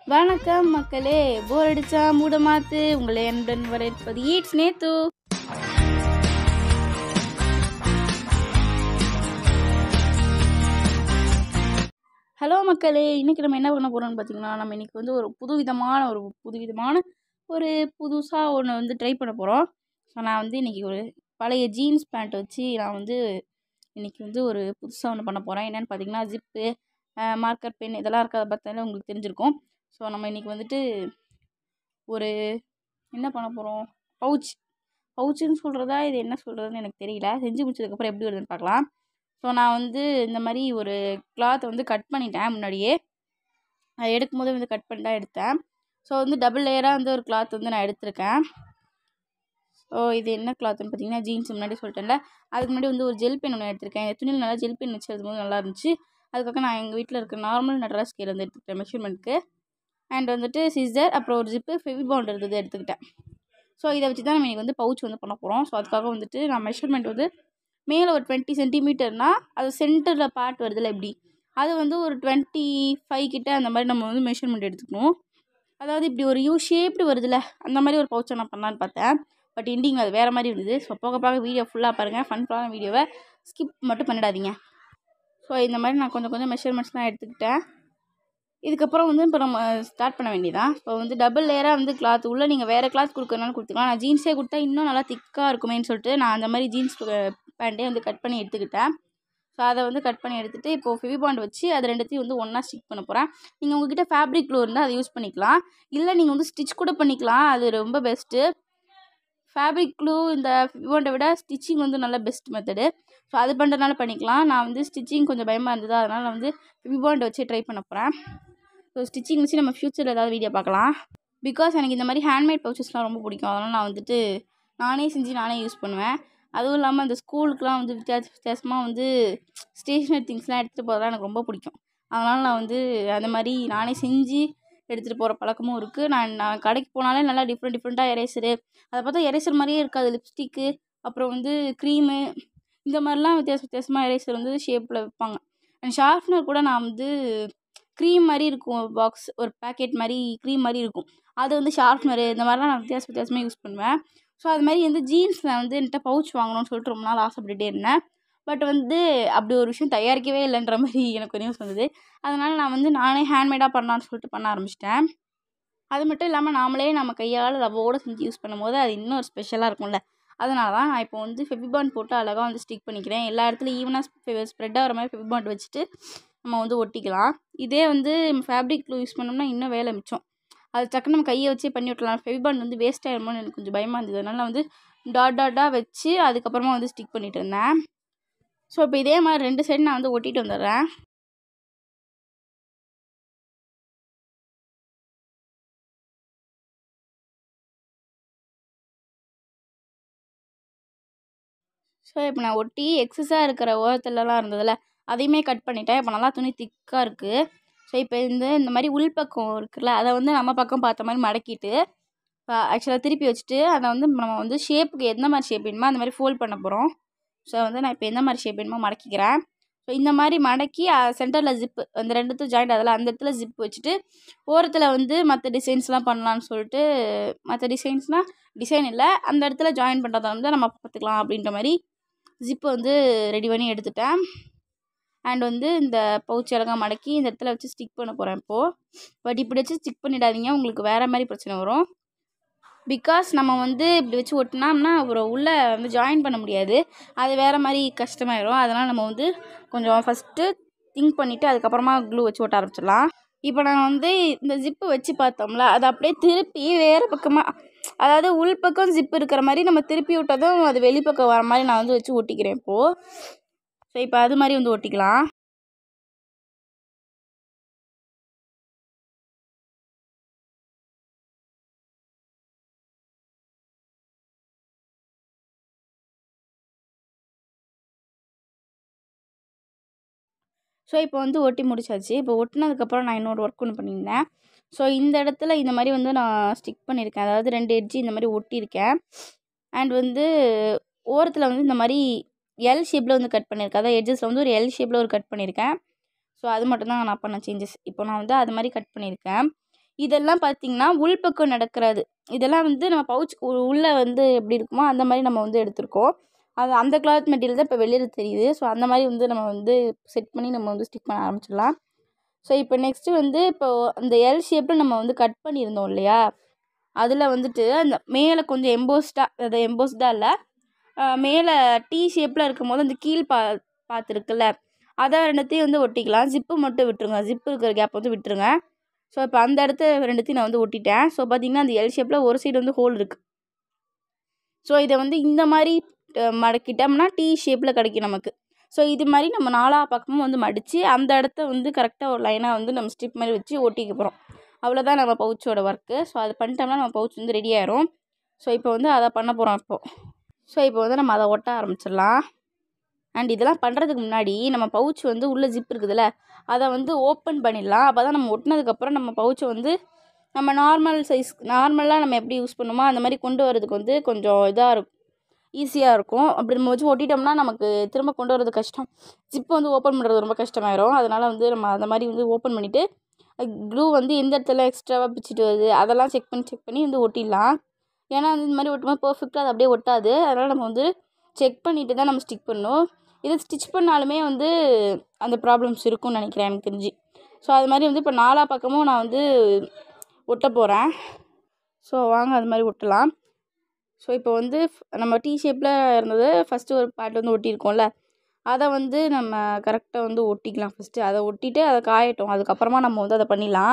வணக்கம் மக்களே போர் அடிச்சா மூட மாத்து உங்களை என்னுடன் வரவேற்பது ஈட்ஸ் நேத்து ஹலோ மக்களே இன்னைக்கு நம்ம என்ன பண்ண போறோம்னு பார்த்தீங்கன்னா நம்ம இன்னைக்கு வந்து ஒரு புதுவிதமான ஒரு புதுவிதமான ஒரு புதுசாக ஒன்று வந்து ட்ரை பண்ண போகிறோம் ஸோ நான் வந்து இன்னைக்கு ஒரு பழைய ஜீன்ஸ் பேண்ட் வச்சு நான் வந்து இன்னைக்கு வந்து ஒரு புதுசாக ஒன்று பண்ண போகிறேன் என்னென்னு பார்த்தீங்கன்னா ஜிப்பு மார்க்கர் பென் இதெல்லாம் இருக்கிறத பார்த்தாலே உங்களுக்கு தெரிஞ்சிருக்கும் ஸோ நம்ம இன்னைக்கு வந்துட்டு ஒரு என்ன பண்ண போகிறோம் பவுச் பவுச்சுன்னு சொல்கிறதா இது என்ன சொல்கிறதுன்னு எனக்கு தெரியல செஞ்சு முடிச்சதுக்கப்புறம் எப்படி வருதுன்னு பார்க்கலாம் ஸோ நான் வந்து இந்த மாதிரி ஒரு கிளாத்தை வந்து கட் பண்ணிட்டேன் முன்னாடியே அது எடுக்கும் போதே வந்து கட் பண்ணி தான் எடுத்தேன் ஸோ வந்து டபுள் லேயராக வந்து ஒரு கிளாத் வந்து நான் எடுத்திருக்கேன் ஸோ இது என்ன கிளாத்னு பார்த்தீங்கன்னா ஜீன்ஸ் முன்னாடி சொல்லிட்டேன்ல அதுக்கு முன்னாடி வந்து ஒரு ஜெல் பென் ஒன்று எடுத்திருக்கேன் இந்த துணியில் நல்லா ஜெல் பென் வச்சு எழுதும்போது நல்லா இருந்துச்சு அதுக்காக நான் எங்கள் வீட்டில் இருக்க நார்மல் நட்ரா ஸ்கேல் வந்து எடுத்துக்கிட்டேன் மெஷர்மெண்ட்க்கு அண்ட் வந்துட்டு சிசர் அப்புறம் ஒரு ஜிப்பு ஃபெவி பவுண்ட் இருந்தது எடுத்துக்கிட்டேன் ஸோ இதை வச்சு தான் நம்ம இன்றைக்கி வந்து பவுச் வந்து பண்ண போகிறோம் ஸோ அதுக்காக வந்துட்டு நான் மெஷர்மெண்ட் வந்து மேலே ஒரு டுவெண்ட்டி சென்டிமீட்டர்னால் அது சென்டரில் பார்ட் வருதுல்ல இப்படி அது வந்து ஒரு டுவெண்ட்டி ஃபைவ் கிட்ட அந்த மாதிரி நம்ம வந்து மெஷர்மெண்ட் எடுத்துக்கணும் அதாவது இப்படி ஒரு யூ ஷேப்டு வருதுல்ல அந்த மாதிரி ஒரு பவுச்சை நான் பண்ணலான்னு பார்த்தேன் பட் எண்டிங் அது வேறு மாதிரி இருந்தது ஸோ போக போக வீடியோ ஃபுல்லாக பாருங்கள் ஃபன்ஃபுல்லான வீடியோவை ஸ்கிப் மட்டும் பண்ணிடாதீங்க ஸோ இந்த மாதிரி நான் கொஞ்சம் கொஞ்சம் மெஷர்மெண்ட்ஸ்லாம் எடுத்துக்கிட்டேன் இதுக்கப்புறம் வந்து இப்போ நம்ம ஸ்டார்ட் பண்ண வேண்டியதான் ஸோ வந்து டபுள் லேயராக வந்து கிளாத் உள்ளே நீங்கள் வேறு கிளாத் கொடுக்கறனாலும் கொடுத்துக்கலாம் நான் ஜீன்ஸே கொடுத்தா இன்னும் நல்லா திக்காக இருக்குமேன்னு சொல்லிட்டு நான் அந்த மாதிரி ஜீன்ஸ் பேண்ட்டே வந்து கட் பண்ணி எடுத்துக்கிட்டேன் ஸோ அதை வந்து கட் பண்ணி எடுத்துகிட்டு இப்போது ஃபெவிபாண்ட் வச்சு அது ரெண்டுத்தையும் வந்து ஒன்றா ஸ்டிக் பண்ண போகிறேன் நீங்கள் உங்ககிட்ட ஃபேப்ரிக் க்ளூ இருந்தால் அதை யூஸ் பண்ணிக்கலாம் இல்லை நீங்கள் வந்து ஸ்டிச் கூட பண்ணிக்கலாம் அது ரொம்ப பெஸ்ட்டு ஃபேப்ரிக் க்ளூ இந்த ஃபெவிபாண்டை விட ஸ்டிச்சிங் வந்து நல்ல பெஸ்ட் மெத்தடு ஸோ அது பண்ணுறதுனால பண்ணிக்கலாம் நான் வந்து ஸ்டிச்சிங் கொஞ்சம் பயமாக இருந்தது அதனால் நான் வந்து ஃபெவிபாண்ட் வச்சு ட்ரை பண்ண போகிறேன் ஸோ ஸ்டிச்சிங் வச்சு நம்ம ஃப்யூச்சரில் ஏதாவது வீடியோ பார்க்கலாம் பிகாஸ் எனக்கு இந்த மாதிரி ஹேண்ட்மேட் பவுச்சஸ்லாம் ரொம்ப பிடிக்கும் அதனால் நான் வந்துட்டு நானே செஞ்சு நானே யூஸ் பண்ணுவேன் அதுவும் இல்லாமல் அந்த ஸ்கூலுக்குலாம் வந்து வித்தியாச வித்தியாசமாக வந்து ஸ்டேஷ்னரி திங்ஸ்லாம் எடுத்துகிட்டு போகிறதுலாம் எனக்கு ரொம்ப பிடிக்கும் அதனால் நான் வந்து அந்த மாதிரி நானே செஞ்சு எடுத்துகிட்டு போகிற பழக்கமும் இருக்குது நான் நான் கடைக்கு போனாலே நல்லா டிஃப்ரெண்ட் டிஃப்ரெண்ட்டாக எரேசரு அதை பார்த்தா எரேசர் மாதிரியே இருக்காது லிப்ஸ்டிக்கு அப்புறம் வந்து க்ரீமு இந்த மாதிரிலாம் வித்தியாச வித்தியாசமாக எரேசர் வந்து ஷேப்பில் விற்பாங்க அண்ட் ஷார்ப்னர் கூட நான் வந்து க்ரீம் மாதிரி இருக்கும் ஒரு பாக்ஸ் ஒரு பேக்கெட் மாதிரி க்ரீம் மாதிரி இருக்கும் அது வந்து ஷார்ப்னரு இந்த மாதிரிலாம் நான் வித்தியாச வித்தியாசமாக யூஸ் பண்ணுவேன் ஸோ அது மாதிரி வந்து ஜீன்ஸில் வந்து என்கிட்ட பவுச் வாங்கணும்னு சொல்லிட்டு ரொம்ப நாள் ஆசைப்பட்டுட்டே இருந்தேன் பட் வந்து அப்படி ஒரு விஷயம் தயாரிக்கவே இல்லைன்ற மாதிரி எனக்கு ஒரு நியூஸ் வந்தது அதனால் நான் வந்து நானே ஹேண்ட்மேடாக பண்ணலான்னு சொல்லிட்டு பண்ண ஆரம்பிச்சிட்டேன் அது மட்டும் இல்லாமல் நாமளே நம்ம கையால் லவ்வோடு செஞ்சு யூஸ் பண்ணும்போது அது இன்னும் ஒரு ஸ்பெஷலாக இருக்கும்ல அதனால தான் நான் இப்போ வந்து ஃபெவிபாண்ட் போட்டு அழகாக வந்து ஸ்டிக் பண்ணிக்கிறேன் எல்லா இடத்துலையும் ஈவனாக ஸ்ப்ரெட் ஆகிற மாதிரி ஃபெவிபாண்ட் வச்சுட்டு நம்ம வந்து ஒட்டிக்கலாம் இதே வந்து ஃபேப்ரிக் க்ளூ யூஸ் பண்ணோம்னா இன்னும் வேலை மிச்சம் அது டக்குன்னு நம்ம கையை வச்சே பண்ணி விட்டலாம் ஃபெவிபாண்ட் வந்து வேஸ்ட் ஆகிடுமோன்னு எனக்கு கொஞ்சம் பயமாக இருந்தது அதனால் நான் வந்து டாட் டாட்டாக வச்சு அதுக்கப்புறமா வந்து ஸ்டிக் பண்ணிட்டு இருந்தேன் ஸோ இப்போ இதே மாதிரி ரெண்டு சைடு நான் வந்து ஒட்டிட்டு வந்துடுறேன் ஸோ இப்போ நான் ஒட்டி எக்ஸஸாக இருக்கிற ஓரத்துலலாம் இருந்ததில்ல அதையுமே கட் பண்ணிட்டேன் இப்போ நல்லா துணி திக்காக இருக்குது ஸோ இப்போ இந்த இந்த மாதிரி உள்பக்கம் இருக்குல்ல அதை வந்து நம்ம பக்கம் பார்த்த மாதிரி மடக்கிட்டு ஆக்சுவலாக திருப்பி வச்சுட்டு அதை வந்து நம்ம வந்து ஷேப்புக்கு எந்த மாதிரி ஷேப் வேணுமோ அந்த மாதிரி ஃபோல்ட் பண்ண போகிறோம் ஸோ வந்து நான் இப்போ எந்த மாதிரி ஷேப் வேணுமோ மடக்கிக்கிறேன் ஸோ இந்த மாதிரி மடக்கி சென்டரில் ஜிப்பு அந்த ரெண்டுத்தும் ஜாயிண்ட் அதில் அந்த இடத்துல ஜிப் வச்சுட்டு ஓரத்தில் வந்து மற்ற டிசைன்ஸ்லாம் பண்ணலான்னு சொல்லிட்டு மற்ற டிசைன்ஸ்னால் டிசைன் இல்லை அந்த இடத்துல ஜாயின் பண்ணுறத வந்து நம்ம பார்த்துக்கலாம் அப்படின்ற மாதிரி ஜிப்பை வந்து ரெடி பண்ணி எடுத்துட்டேன் அண்ட் வந்து இந்த பவுச் அழகாக மடக்கி இந்த இடத்துல வச்சு ஸ்டிக் பண்ண போகிறேன் இப்போது பட் இப்படி வச்சு ஸ்டிக் பண்ணிடாதீங்க உங்களுக்கு வேறு மாதிரி பிரச்சனை வரும் பிகாஸ் நம்ம வந்து இப்படி வச்சு ஒட்டினோம்னா அப்புறம் உள்ளே வந்து ஜாயின் பண்ண முடியாது அது வேறு மாதிரி கஷ்டமாயிடும் அதனால் நம்ம வந்து கொஞ்சம் ஃபஸ்ட்டு திங்க் பண்ணிவிட்டு அதுக்கப்புறமா க்ளூ வச்சு ஒட்ட ஆரம்பிச்சிடலாம் இப்போ நான் வந்து இந்த ஜிப்பு வச்சு பார்த்தோம்ல அதை அப்படியே திருப்பி வேறு பக்கமாக அதாவது உள் பக்கம் ஜிப்பு இருக்கிற மாதிரி நம்ம திருப்பி விட்டதும் அது வெளிப்பக்கம் வர மாதிரி நான் வந்து வச்சு ஒட்டிக்கிறேன் இப்போது ஸோ இப்போ அது மாதிரி வந்து ஒட்டிக்கலாம் ஸோ இப்போ வந்து ஒட்டி முடிச்சாச்சு இப்போ ஒட்டினதுக்கப்புறம் நான் இன்னொரு ஒர்க் ஒன்று பண்ணியிருந்தேன் ஸோ இந்த இடத்துல இந்த மாதிரி வந்து நான் ஸ்டிக் பண்ணியிருக்கேன் அதாவது ரெண்டு எட்ஜி இந்த மாதிரி ஒட்டியிருக்கேன் அண்ட் வந்து ஓரத்தில் வந்து இந்த மாதிரி எல் ஷேப்பில் வந்து கட் பண்ணியிருக்கேன் அதாவது எட்ஜஸில் வந்து ஒரு எல் ஷேப்பில் ஒரு கட் பண்ணியிருக்கேன் ஸோ அது மட்டும் தான் நான் பண்ண சேஞ்சஸ் இப்போ நான் வந்து அது மாதிரி கட் பண்ணியிருக்கேன் இதெல்லாம் பார்த்திங்கன்னா உள்பக்கம் நடக்கிறது இதெல்லாம் வந்து நம்ம பவுச் உள்ளே வந்து எப்படி இருக்குமோ அந்த மாதிரி நம்ம வந்து எடுத்திருக்கோம் அது அந்த கிளாத் மெட்டீரியல் தான் இப்போ வெளியில் தெரியுது ஸோ அந்த மாதிரி வந்து நம்ம வந்து செட் பண்ணி நம்ம வந்து ஸ்டிக் பண்ண ஆரம்பிச்சிடலாம் ஸோ இப்போ நெக்ஸ்ட்டு வந்து இப்போ அந்த எல் ஷேப்பில் நம்ம வந்து கட் பண்ணியிருந்தோம் இல்லையா அதில் வந்துட்டு அந்த மேலே கொஞ்சம் எம்போஸ்டாக அது எம்போஸ்டாக இல்லை மேலே டீ ஷேப்பில் இருக்கும் போது அந்த கீழ் பா பார்த்துருக்குல்ல அதை ரெண்டுத்தையும் வந்து ஒட்டிக்கலாம் ஜிப்பு மட்டும் விட்டுருங்க ஜிப்பு இருக்கிற கேப் வந்து விட்டுருங்க ஸோ இப்போ அந்த இடத்த ரெண்டுத்தையும் நான் வந்து ஒட்டிட்டேன் ஸோ பார்த்திங்கன்னா அந்த எல் ஷேப்பில் ஒரு சைடு வந்து ஹோல் இருக்குது ஸோ இதை வந்து இந்த மாதிரி மடக்கிட்டோம்னா டீ ஷேப்பில் கிடைக்கும் நமக்கு ஸோ இது மாதிரி நம்ம நாலா பக்கமும் வந்து மடித்து அந்த இடத்த வந்து கரெக்டாக ஒரு லைனாக வந்து நம்ம ஸ்டிப் மாதிரி வச்சு ஒட்டிக்க போகிறோம் அவ்வளோதான் நம்ம பவுச்சோட ஒர்க்கு ஸோ அது பண்ணிட்டோம்னா நம்ம பவுச் வந்து ரெடி ஆயிரும் ஸோ இப்போ வந்து அதை பண்ண போகிறோம் இப்போது ஸோ இப்போ வந்து நம்ம அதை ஒட்ட ஆரம்பிச்சிடலாம் அண்ட் இதெல்லாம் பண்ணுறதுக்கு முன்னாடி நம்ம பவுச் வந்து உள்ளே ஜிப் இருக்குதுல்ல அதை வந்து ஓப்பன் பண்ணிடலாம் அப்போ தான் நம்ம ஒட்டினதுக்கப்புறம் நம்ம பவுச்சை வந்து நம்ம நார்மல் சைஸ் நார்மலாக நம்ம எப்படி யூஸ் பண்ணுமோ அந்த மாதிரி கொண்டு வரதுக்கு வந்து கொஞ்சம் இதாக இருக்கும் ஈஸியாக இருக்கும் அப்படி நம்ம வச்சு ஒட்டிட்டோம்னா நமக்கு திரும்ப கொண்டு வரது கஷ்டம் ஜிப்பு வந்து ஓப்பன் பண்ணுறது ரொம்ப கஷ்டமாயிரும் அதனால் வந்து நம்ம அந்த மாதிரி வந்து ஓப்பன் பண்ணிவிட்டு க்ளூ வந்து எந்த இடத்துல எக்ஸ்ட்ராவாக பிச்சுட்டு வருது அதெல்லாம் செக் பண்ணி செக் பண்ணி வந்து ஒட்டிடலாம் ஏன்னா வந்து இந்த மாதிரி ஒட்டும்போது பர்ஃபெக்டாக அது அப்படியே ஒட்டாது அதனால் நம்ம வந்து செக் பண்ணிவிட்டு தான் நம்ம ஸ்டிக் பண்ணணும் இது ஸ்டிச் பண்ணாலுமே வந்து அந்த ப்ராப்ளம்ஸ் இருக்கும்னு நினைக்கிறேன் எனக்கு தெரிஞ்சு ஸோ அது மாதிரி வந்து இப்போ நாலா பக்கமும் நான் வந்து ஒட்ட போகிறேன் ஸோ வாங்க அது மாதிரி ஒட்டலாம் ஸோ இப்போ வந்து நம்ம டீ ஷேப்பில் இருந்தது ஃபஸ்ட்டு ஒரு பார்ட் வந்து ஒட்டியிருக்கோம்ல அதை வந்து நம்ம கரெக்டாக வந்து ஒட்டிக்கலாம் ஃபஸ்ட்டு அதை ஒட்டிட்டு அதை காயட்டும் அதுக்கப்புறமா நம்ம வந்து அதை பண்ணிடலாம்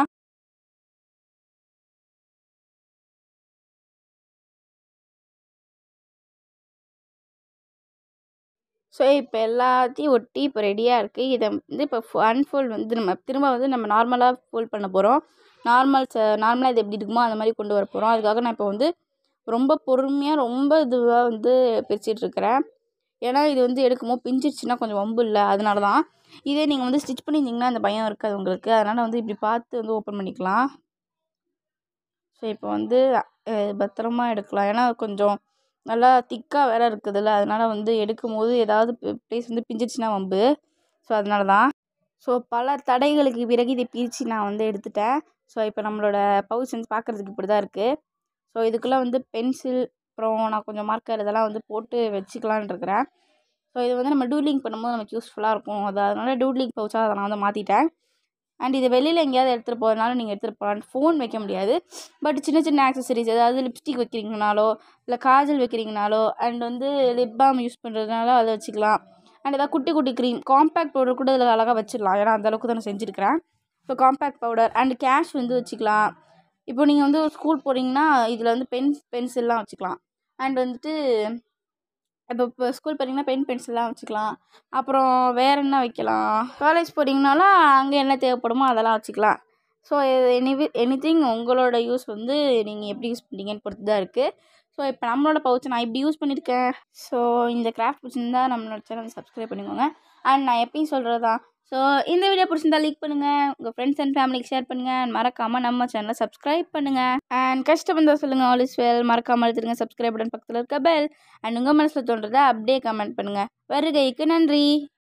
ஸோ இப்போ எல்லாத்தையும் ஒட்டி இப்போ ரெடியாக இருக்குது இதை வந்து இப்போ அன்ஃபோல்ட் வந்து நம்ம திரும்ப வந்து நம்ம நார்மலாக ஃபோல்ட் பண்ண போகிறோம் நார்மல் ச நார்மலாக இது எப்படி இருக்குமோ அந்த மாதிரி கொண்டு வர போகிறோம் அதுக்காக நான் இப்போ வந்து ரொம்ப பொறுமையாக ரொம்ப இதுவாக வந்து பிரிச்சிட்ருக்கிறேன் ஏன்னா இது வந்து எடுக்கும்போது பிஞ்சிருச்சுன்னா கொஞ்சம் வம்பு இல்லை அதனால தான் இதே நீங்கள் வந்து ஸ்டிச் பண்ணியிருந்தீங்கன்னா அந்த பயம் இருக்காது உங்களுக்கு அதனால் வந்து இப்படி பார்த்து வந்து ஓப்பன் பண்ணிக்கலாம் ஸோ இப்போ வந்து பத்திரமா எடுக்கலாம் ஏன்னா கொஞ்சம் நல்லா திக்காக வேறு இருக்குதுல்ல அதனால் வந்து எடுக்கும் போது ஏதாவது ப்ளேஸ் வந்து பிஞ்சிருச்சுன்னா வம்பு ஸோ அதனால தான் ஸோ பல தடைகளுக்கு பிறகு இதை பிரித்து நான் வந்து எடுத்துட்டேன் ஸோ இப்போ நம்மளோட பவுச் வந்து பார்க்குறதுக்கு இப்படி தான் இருக்குது ஸோ இதுக்குள்ளே வந்து பென்சில் அப்புறம் நான் கொஞ்சம் மார்க்கர் இதெல்லாம் வந்து போட்டு வச்சுக்கலான் இருக்கிறேன் ஸோ இது வந்து நம்ம டூட்லிங் பண்ணும்போது நமக்கு யூஸ்ஃபுல்லாக இருக்கும் அது அதனால் டூட்லிங் பவுச்சாக அதை நான் வந்து மாற்றிட்டேன் அண்ட் இது வெளியில் எங்கேயாவது எடுத்துகிட்டு போகிறதுனால நீங்கள் எடுத்துகிட்டு போகலாம் ஃபோன் வைக்க முடியாது பட் சின்ன சின்ன ஆக்சசரிஸ் அதாவது லிப்ஸ்டிக் வைக்கிறீங்கனாலோ இல்லை காஜல் வைக்கிறீங்கனாலோ அண்ட் வந்து லிப் பாம் யூஸ் பண்ணுறதுனால அதை வச்சுக்கலாம் அண்ட் ஏதாவது குட்டி குட்டி க்ரீம் காம்பேக்ட் பவுடர் கூட இதில் அழகாக வச்சிடலாம் ஏன்னா அந்தளவுக்கு தான் நான் செஞ்சுருக்கிறேன் so compact powder and cash வந்து வச்சுக்கலாம் இப்போ நீங்கள் வந்து ஸ்கூல் போகிறீங்கன்னா இதில் வந்து பென்ஸ் பென்சில்லாம் வச்சுக்கலாம் அண்ட் வந்துட்டு இப்போ இப்போ ஸ்கூல் போகிறீங்கன்னா பென் பென்சில்லாம் வச்சுக்கலாம் அப்புறம் வேறு என்ன வைக்கலாம் காலேஜ் போகிறீங்கனாலும் அங்கே என்ன தேவைப்படுமோ அதெல்லாம் வச்சுக்கலாம் ஸோ எனி எனி திங் உங்களோட யூஸ் வந்து நீங்கள் எப்படி யூஸ் பண்ணுறீங்கன்னு பொறுத்து தான் இருக்குது ஸோ இப்போ நம்மளோட பவுச்சை நான் இப்படி யூஸ் பண்ணியிருக்கேன் ஸோ இந்த கிராஃப்ட் பிடிச்சிருந்தா நம்மளோட சேனல் சப்ஸ்கிரைப் பண்ணிக்கோங்க அண்ட் நான் எப்பயும் சொல்கிறது தான் ஸோ இந்த வீடியோ பிடிச்சிருந்தா லைக் பண்ணுங்கள் உங்கள் ஃப்ரெண்ட்ஸ் அண்ட் ஃபேமிலிக்கு ஷேர் பண்ணுங்கள் அண்ட் மறக்காமல் நம்ம சேனலை சப்ஸ்கிரைப் பண்ணுங்கள் அண்ட் கஷ்டம் இருந்தால் சொல்லுங்கள் ஆல் இஸ் வெல் மறக்காமல் எடுத்துருங்க சப்ஸ்கிரைப் பட்டன் பக்கத்தில் இருக்க பெல் அண்ட் உங்கள் மனசில் தோன்றதை அப்படியே கமெண்ட் பண்ணுங்கள் வருகைக்கு நன்றி